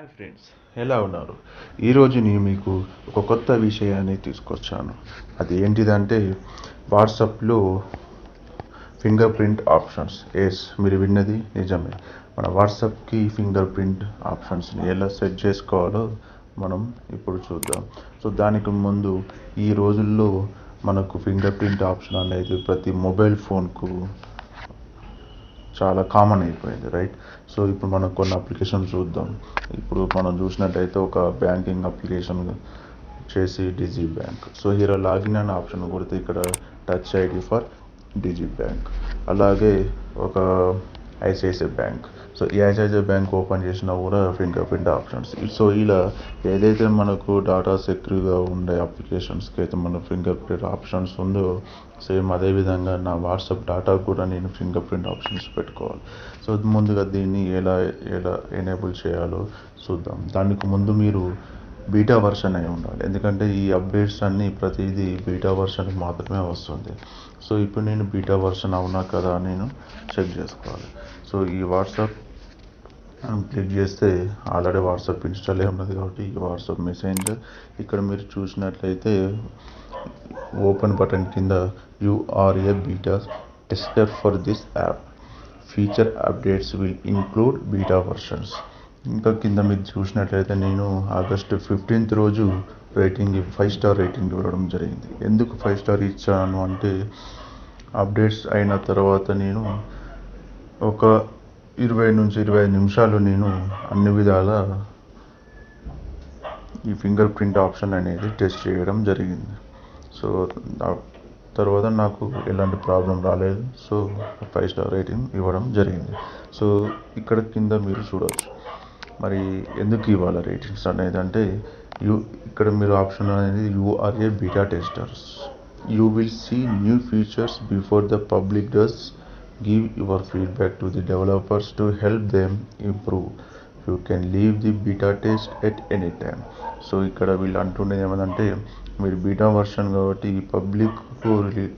hi friends ఎలా ఉన్నారు ఈరోజు నేను మీకు ఒక కొత్త విషయాన్ని తీసుకొచ్చాను అది ఏంటిదంటే వాట్సాప్లో ఫింగర్ ప్రింట్ ఆప్షన్స్ ఎస్ మీరు విన్నది నిజమే మన వాట్సాప్కి ఫింగర్ ప్రింట్ ఆప్షన్స్ని ఎలా సెట్ చేసుకోవాలో మనం ఇప్పుడు చూద్దాం సో దానికి ముందు ఈ రోజుల్లో మనకు ఫింగర్ ప్రింట్ ఆప్షన్ అనేది ప్రతి మొబైల్ ఫోన్కు చాలా కామన్ అయిపోయింది రైట్ సో ఇప్పుడు మనం కొన్ని అప్లికేషన్ చూద్దాం ఇప్పుడు మనం చూసినట్టయితే ఒక బ్యాంకింగ్ అప్లికేషన్ చేసి డిజి బ్యాంక్ సో హీరో లాగిన్ అనే ఆప్షన్ కొడితే ఇక్కడ touch ID for digi bank అలాగే ఒక ఐసిఐసిఐ బ్యాంక్ సో ఈ ఐసిఐసిఐ బ్యాంక్ ఓపెన్ చేసినా కూడా ఫింగర్ ప్రింట్ ఆప్షన్స్ సో ఇలా ఏదైతే మనకు డాటా సెక్యూర్గా ఉండే అప్లికేషన్స్కి అయితే మన ఫింగర్ ప్రింట్ ఆప్షన్స్ ఉందో సేమ్ అదేవిధంగా నా వాట్సాప్ డాటా కూడా నేను ఫింగర్ ప్రింట్ ఆప్షన్స్ పెట్టుకోవాలి సో ముందుగా దీన్ని ఎలా ఎలా ఎనేబుల్ చేయాలో చూద్దాం దానికి ముందు మీరు బీటా వర్షన్ అయి ఉండాలి ఎందుకంటే ఈ అప్డేట్స్ అన్నీ ప్రతిదీ బీటా వర్షన్ మాత్రమే వస్తుంది సో ఇప్పుడు నేను బీటా వర్షన్ అవునా కదా అని నేను చెక్ చేసుకోవాలి సో ఈ వాట్సాప్ మనం క్లిక్ చేస్తే ఆల్రెడీ వాట్సాప్ ఇన్స్టాల్ అయి ఉన్నది కాబట్టి ఈ వాట్సాప్ మెసెంజర్ ఇక్కడ మీరు చూసినట్లయితే ఓపెన్ బటన్ కింద you're a beta tester for this app feature updates will include beta versions ఇంకా కింద మీరు చూసినట్లయితే నేను ఆగస్టు ఫిఫ్టీన్త్ రోజు రేటింగ్ ఫైవ్ స్టార్ రేటింగ్ ఇవ్వడం జరిగింది ఎందుకు ఫైవ్ స్టార్ ఇచ్చాను అంటే అప్డేట్స్ అయిన తర్వాత నేను ఒక ఇరవై నుంచి ఇరవై ఐదు నిమిషాలు నేను అన్ని విధాల ఈ ఫింగర్ ప్రింట్ ఆప్షన్ అనేది టెస్ట్ చేయడం జరిగింది సో ఆ తర్వాత నాకు ఎలాంటి ప్రాబ్లం రాలేదు సో ఫైవ్ స్టార్ రేటింగ్ ఇవ్వడం జరిగింది సో ఇక్కడ కింద మీరు చూడవచ్చు మరి ఎందుకు ఇవ్వాలి రేటింగ్స్ అనేది అంటే యూ ఇక్కడ మీరు ఆప్షన్ అనేది you're a beta testers you will see new features before the public does give your feedback to the developers to help them improve you can leave the beta test at any time so ఇక్కడ వీళ్ళు అంటుండేది ఏమంటే మీరు beta version కాబట్టి పబ్లిక్కు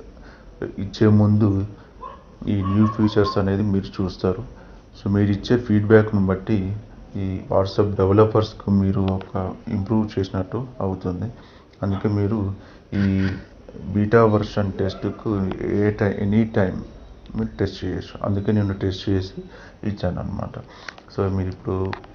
ఇచ్చే ముందు ఈ new features అనేది మీరు చూస్తారు సో మీరు ఇచ్చే ఫీడ్బ్యాక్ను బట్టి ఈ వాట్సాప్ డెవలపర్స్కు మీరు ఒక ఇంప్రూవ్ చేసినట్టు అవుతుంది అందుకే మీరు ఈ బీటా వర్షన్ టెస్ట్కు ఏ టైం ఎనీ టైం మీరు టెస్ట్ చేయొచ్చు అందుకే నేను టెస్ట్ చేసి ఇచ్చాను అనమాట సో మీరు ఇప్పుడు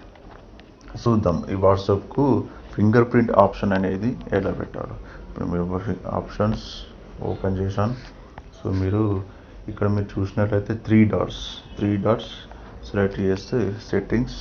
చూద్దాం ఈ వాట్సాప్కు ఫింగర్ ప్రింట్ ఆప్షన్ అనేది ఎలా పెట్టాలో ఇప్పుడు మీరు ఆప్షన్స్ ఓపెన్ చేశాను సో మీరు ఇక్కడ మీరు చూసినట్లయితే three dots three dots select చేస్తే సెట్టింగ్స్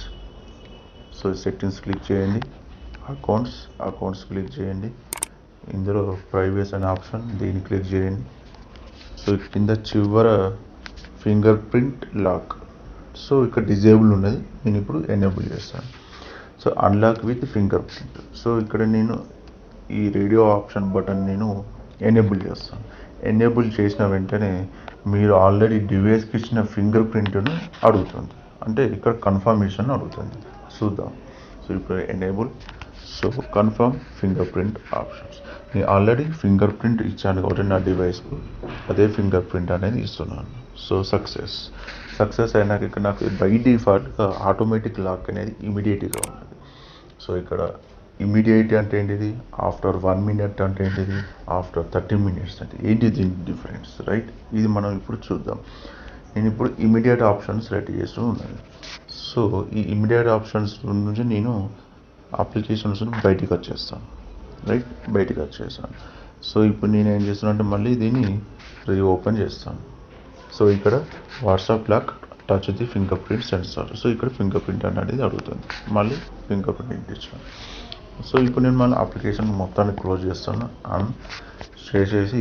సో సెట్టింగ్స్ క్లిక్ చేయండి అకౌంట్స్ అకౌంట్స్ క్లిక్ చేయండి ఇందులో ప్రైవేస్ అనే ఆప్షన్ దీన్ని క్లిక్ చేయండి సో కింద చివర ఫింగర్ ప్రింట్ లాక్ సో ఇక్కడ డిజేబుల్ ఉన్నది నేను ఇప్పుడు ఎనేబుల్ చేస్తాను so unlock with fingerprint so ఇక్కడ నేను ఈ రేడియో ఆప్షన్ బటన్ నేను ఎనేబుల్ చేస్తాను ఎనేబుల్ చేసిన వెంటనే మీరు ఆల్రెడీ డివైస్కి ఇచ్చిన ఫింగర్ ప్రింట్ను అడుగుతుంది అంటే ఇక్కడ కన్ఫర్మేషన్ అడుగుతుంది చూద్దాం సో ఇప్పుడు enable so confirm fingerprint options నేను ఆల్రెడీ ఫింగర్ ప్రింట్ ఇచ్చాను కాబట్టి నా డివైస్కు అదే ఫింగర్ ప్రింట్ అనేది ఇస్తున్నాను సో సక్సెస్ సక్సెస్ అయినాక ఇక్కడ నాకు బై డిఫాల్ట్గా ఆటోమేటిక్ లాక్ అనేది ఇమీడియట్గా ఉన్నది సో ఇక్కడ ఇమీడియట్ అంటే ఏంటిది ఆఫ్టర్ వన్ మినిట్ అంటే ఏంటిది ఆఫ్టర్ థర్టీ మినిట్స్ అంటే ఏంటి దీని డిఫరెన్స్ రైట్ ఇది మనం ఇప్పుడు చూద్దాం నేను ఇప్పుడు ఇమీడియట్ ఆప్షన్ సెలెక్ట్ చేస్తూ ఉన్నాను సో ఈ ఇమీడియట్ ఆప్షన్స్ నుంచి నేను అప్లికేషన్స్ బయటికి వచ్చేస్తాను రైట్ బయటికి వచ్చేసాను సో ఇప్పుడు నేను ఏం చేస్తాను అంటే మళ్ళీ దీన్ని రీఓపెన్ చేస్తాను సో ఇక్కడ WhatsApp lock touch the fingerprint sensor so ఇక్కడ ఫింగర్ ప్రింట్ అనేది అడుగుతుంది మళ్ళీ ఫింగర్ ప్రింట్ ఇచ్చాను సో ఇప్పుడు నేను మన అప్లికేషన్ మొత్తాన్ని క్లోజ్ చేస్తాను ఆన్ చేసేసి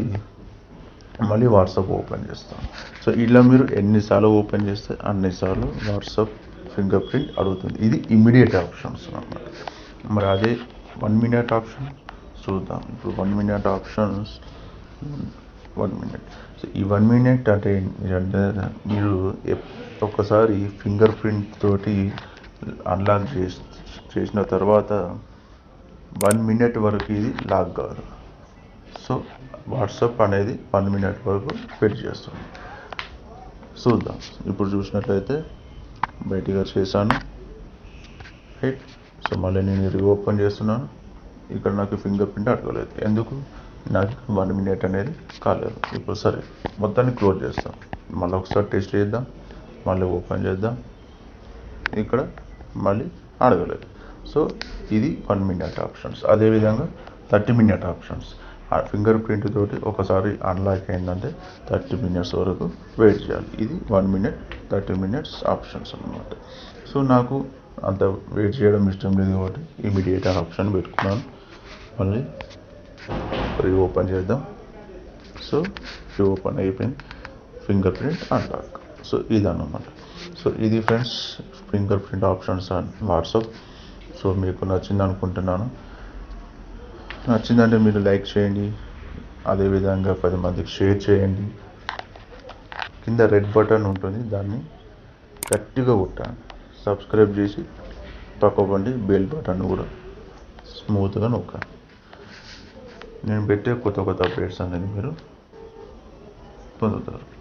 మళ్ళీ వాట్సాప్ ఓపెన్ చేస్తాను సో ఇలా మీరు ఎన్నిసార్లు ఓపెన్ చేస్తే అన్నిసార్లు వాట్సాప్ ఫింగర్ ప్రింట్ అడుగుతుంది ఇది ఇమీడియట్ ఆప్షన్స్ అన్నమాట మరి అదే వన్ మినిట్ ఆప్షన్ చూద్దాం ఇప్పుడు one minute options one minute so ఈ వన్ మినిట్ అంటే ఏంటంటే మీరు ఒక్కసారి ఫింగర్ ప్రింట్ తోటి అన్లాక్ చేసి చేసిన తర్వాత వన్ మినిట్ వరకు ఇది లాక్ కాదు సో వాట్సాప్ అనేది వన్ మినిట్ వరకు వెయిట్ చేస్తుంది చూద్దాం ఇప్పుడు చూసినట్లయితే బయటికి చేశాను రైట్ సో మళ్ళీ నేను ఇది ఓపెన్ చేస్తున్నాను ఇక్కడ నాకు ఫింగర్ ప్రింట్ అడగలేదు ఎందుకు నాకు వన్ మినిట్ అనేది కాలేదు ఇప్పుడు సరే మొత్తాన్ని క్లోజ్ చేస్తాం మళ్ళీ ఒకసారి టెస్ట్ చేద్దాం మళ్ళీ ఓపెన్ చేద్దాం ఇక్కడ మళ్ళీ అడగలేదు సో ఇది వన్ మినిట్ ఆప్షన్స్ అదేవిధంగా థర్టీ మినిట్ ఆప్షన్స్ ఆ ఫింగర్ ప్రింట్ తోటి ఒకసారి అన్లాక్ అయిందంటే థర్టీ మినిట్స్ వరకు వెయిట్ చేయాలి ఇది one minute thirty minutes options అన్నమాట సో నాకు అంత వెయిట్ చేయడం ఇష్టం లేదు కాబట్టి ఇమీడియట్ ఆప్షన్ పెట్టుకున్నాను మళ్ళీ రీ ఓపెన్ చేద్దాం సో రీ ఓపెన్ అయిపోయింది ఫింగర్ ప్రింట్ అన్లాక్ సో ఇది అన్నమాట సో ఇది friends fingerprint options on WhatsApp so మీకు నచ్చింది అనుకుంటున్నాను నచ్చిందంటే మీరు లైక్ చేయండి అదేవిధంగా పది మందికి షేర్ చేయండి కింద రెడ్ బటన్ ఉంటుంది దాన్ని గట్టిగా కొట్టండి సబ్స్క్రైబ్ చేసి పక్కబండి బెల్ బటన్ కూడా స్మూత్గా నొక్కండి నేను పెట్టే కొత్త కొత్త అప్డేట్స్ అనేది మీరు పొందుతారు